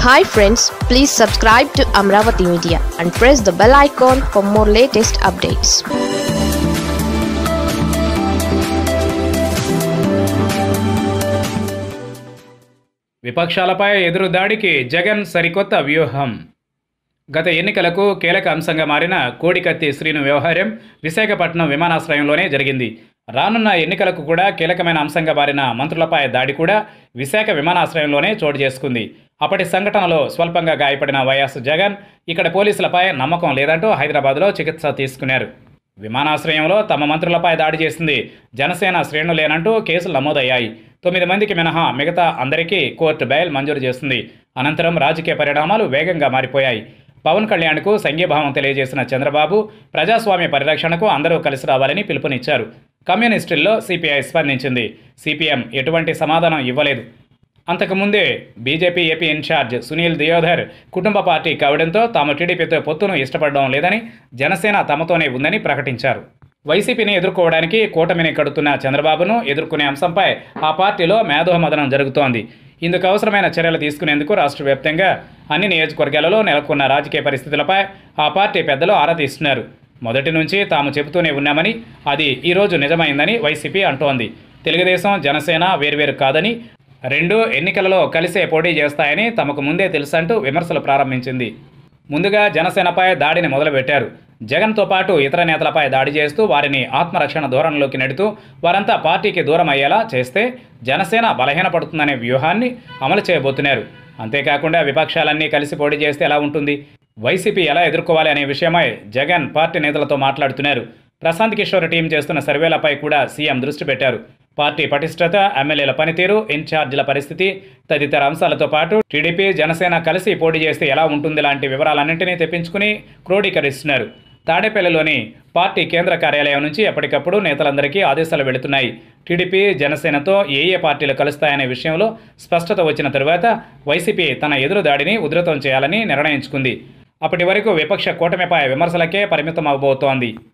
hi friends please subscribe to Amaravati media and press the bell icon for more latest updates విపక్షాలపై ఎదురుదాడికి జగన్ సరికొత్త వ్యూహం గత ఎన్నికలకు కీలక అంశంగా మారిన కోడికత్తి శ్రీను వ్యవహారం విశాఖపట్నం విమానాశ్రయంలోనే జరిగింది రానున్న ఎన్నికలకు కూడా కీలకమైన అంశంగా మారిన మంత్రులపై దాడి కూడా విశాఖ విమానాశ్రయంలోనే చోటు చేసుకుంది అప్పటి సంఘటనలో స్వల్పంగా గాయపడిన వైఎస్ జగన్ ఇక్కడ పోలీసులపై నమ్మకం లేదంటూ హైదరాబాద్లో చికిత్స తీసుకున్నారు విమానాశ్రయంలో తమ మంత్రులపై దాడి చేసింది జనసేన శ్రేణులేనంటూ కేసులు నమోదయ్యాయి తొమ్మిది మందికి మినహా మిగతా అందరికీ కోర్టు బెయిల్ మంజూరు చేసింది అనంతరం రాజకీయ పరిణామాలు వేగంగా మారిపోయాయి పవన్ కళ్యాణ్కు సంఘీభావం తెలియజేసిన చంద్రబాబు ప్రజాస్వామ్య పరిరక్షణకు అందరూ కలిసి రావాలని పిలుపునిచ్చారు కమ్యూనిస్టుల్లో సిపిఐ స్పందించింది సిపిఎం ఎటువంటి సమాధానం ఇవ్వలేదు అంతకుముందే BJP AP incharge Sunil Deodhar కుటుంబ పార్టీ కావడంతో తాము టీడీపీతో పొత్తును ఇష్టపడడం లేదని జనసేన తమతోనే ఉందని ప్రకటించారు వైసీపీని ఎదుర్కోవడానికి కూటమిని కడుతున్న చంద్రబాబును ఎదుర్కొనే అంశంపై ఆ పార్టీలో మేధోమదనం జరుగుతోంది ఇందుకు అవసరమైన చర్యలు తీసుకునేందుకు రాష్ట్ర వ్యాప్తంగా అన్ని నియోజకవర్గాలలో నెలకొన్న రాజకీయ పరిస్థితులపై ఆ పార్టీ పెద్దలు ఆరా తీస్తున్నారు మొదటి నుంచి తాము చెబుతూనే ఉన్నామని అది ఈరోజు నిజమైందని వైసీపీ అంటోంది తెలుగుదేశం జనసేన వేర్వేరు కాదని రెండు ఎన్నికలలో కలిసే పోటీ చేస్తాయని తమకు ముందే తెలుసంటూ విమర్శలు ప్రారంభించింది ముందుగా జనసేనపై దాడిని మొదలుపెట్టారు జగన్తో పాటు ఇతర నేతలపై దాడి చేస్తూ వారిని ఆత్మరక్షణ ధోరణిలోకి నెడుతూ వారంతా పార్టీకి దూరం అయ్యేలా చేస్తే జనసేన బలహీనపడుతుందనే వ్యూహాన్ని అమలు చేయబోతున్నారు అంతేకాకుండా విపక్షాలన్నీ కలిసి పోటీ చేస్తే ఎలా ఉంటుంది వైసీపీ ఎలా ఎదుర్కోవాలి అనే విషయమై జగన్ పార్టీ నేతలతో మాట్లాడుతున్నారు ప్రశాంత్ కిషోర్ టీం చేస్తున్న సర్వేలపై కూడా సీఎం దృష్టి పెట్టారు పార్టీ పటిష్టత ఎమ్మెల్యేల పనితీరు ఇన్ఛార్జీల పరిస్థితి తదితర అంశాలతో పాటు టీడీపీ జనసేన కలిసి పోటీ చేస్తే ఎలా ఉంటుంది లాంటి వివరాలన్నింటినీ తెప్పించుకుని క్రోడీకరిస్తున్నారు తాడేపల్లిలోని పార్టీ కేంద్ర కార్యాలయం నుంచి ఎప్పటికప్పుడు నేతలందరికీ ఆదేశాలు వెళుతున్నాయి టీడీపీ జనసేనతో ఏ ఏ పార్టీలు కలుస్తాయనే విషయంలో స్పష్టత వచ్చిన తరువాత వైసీపీ తన ఎదురు దాడిని ఉధృతం చేయాలని నిర్ణయించుకుంది అప్పటి వరకు విపక్ష కూటమిపై విమర్శలకే పరిమితం అవబోతోంది